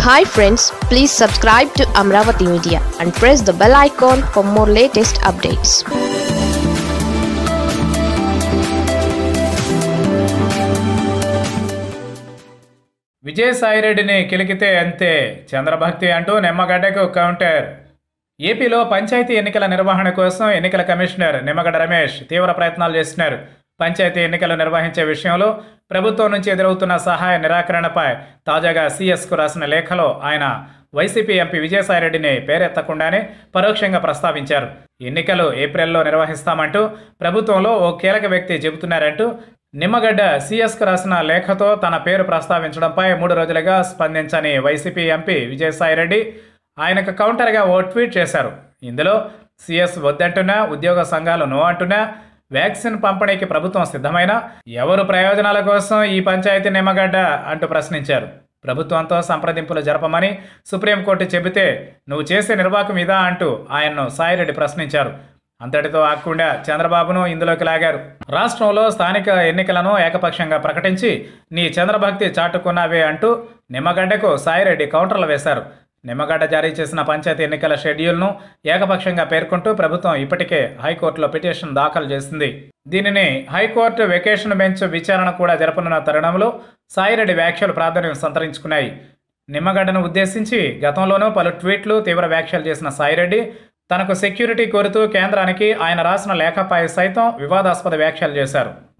hi friends please subscribe to Amaravati media and press the bell icon for more latest updates విజయసాయిరెడ్డిని కిలికితే అంతే చంద్రభక్తి అంటూ నిమ్మగడ్డకు కౌంటర్ ఏపీలో పంచాయతీ ఎన్నికల నిర్వహణ కోసం ఎన్నికల కమిషనర్ నిమ్మగడ్డ రమేష్ తీవ్ర ప్రయత్నాలు చేస్తున్నారు పంచాయతీ ఎన్నికలు నిర్వహించే విషయంలో ప్రభుత్వం నుంచి ఎదురవుతున్న సహాయ నిరాకరణపై తాజాగా సీఎస్కు రాసిన లేఖలో ఆయన వైసీపీ ఎంపీ విజయసాయిరెడ్డిని పేరెత్తకుండానే పరోక్షంగా ప్రస్తావించారు ఎన్నికలు ఏప్రిల్లో నిర్వహిస్తామంటూ ప్రభుత్వంలో ఓ కీలక వ్యక్తి చెబుతున్నారంటూ నిమ్మగడ్డ సీఎస్కు రాసిన లేఖతో తన పేరు ప్రస్తావించడంపై మూడు రోజులుగా స్పందించని వైసీపీ ఎంపీ విజయసాయిరెడ్డి ఆయనకు కౌంటర్గా ఓ ట్వీట్ చేశారు ఇందులో సీఎస్ వద్దంటున్నా ఉద్యోగ సంఘాలు నో అంటున్నా వ్యాక్సిన్ పంపిణీకి ప్రభుత్వం సిద్ధమైన ఎవరు ప్రయోజనాల కోసం ఈ పంచాయతీ నిమ్మగడ్డ అంటూ ప్రశ్నించారు ప్రభుత్వంతో సంప్రదింపులు జరపమని సుప్రీంకోర్టు చెబితే నువ్వు చేసే నిర్వాహకం ఇదా అంటూ ఆయన్ను సాయిరెడ్డి ప్రశ్నించారు అంతటితో ఆగకుండా చంద్రబాబును ఇందులోకి లాగారు రాష్ట్రంలో స్థానిక ఎన్నికలను ఏకపక్షంగా ప్రకటించి నీ చంద్రభక్తి చాటుకున్నావే అంటూ నిమ్మగడ్డకు సాయిరెడ్డి కౌంటర్లు వేశారు నిమ్మగడ్డ జారీ చేసిన పంచాయతీ ఎన్నికల షెడ్యూల్ను ఏకపక్షంగా పేర్కొంటూ ప్రభుత్వం ఇప్పటికే హైకోర్టులో పిటిషన్ దాఖలు చేసింది దీనిని హైకోర్టు వెకేషన్ బెంచ్ విచారణ కూడా జరపనున్న తరుణంలో సాయిరెడ్డి వ్యాఖ్యలు ప్రాధాన్యం సంతరించుకున్నాయి నిమ్మగడ్డను ఉద్దేశించి గతంలోనూ పలు ట్వీట్లు తీవ్ర వ్యాఖ్యలు చేసిన సాయిరెడ్డి తనకు సెక్యూరిటీ కోరుతూ కేంద్రానికి ఆయన రాసిన లేఖపై సైతం వివాదాస్పద వ్యాఖ్యలు చేశారు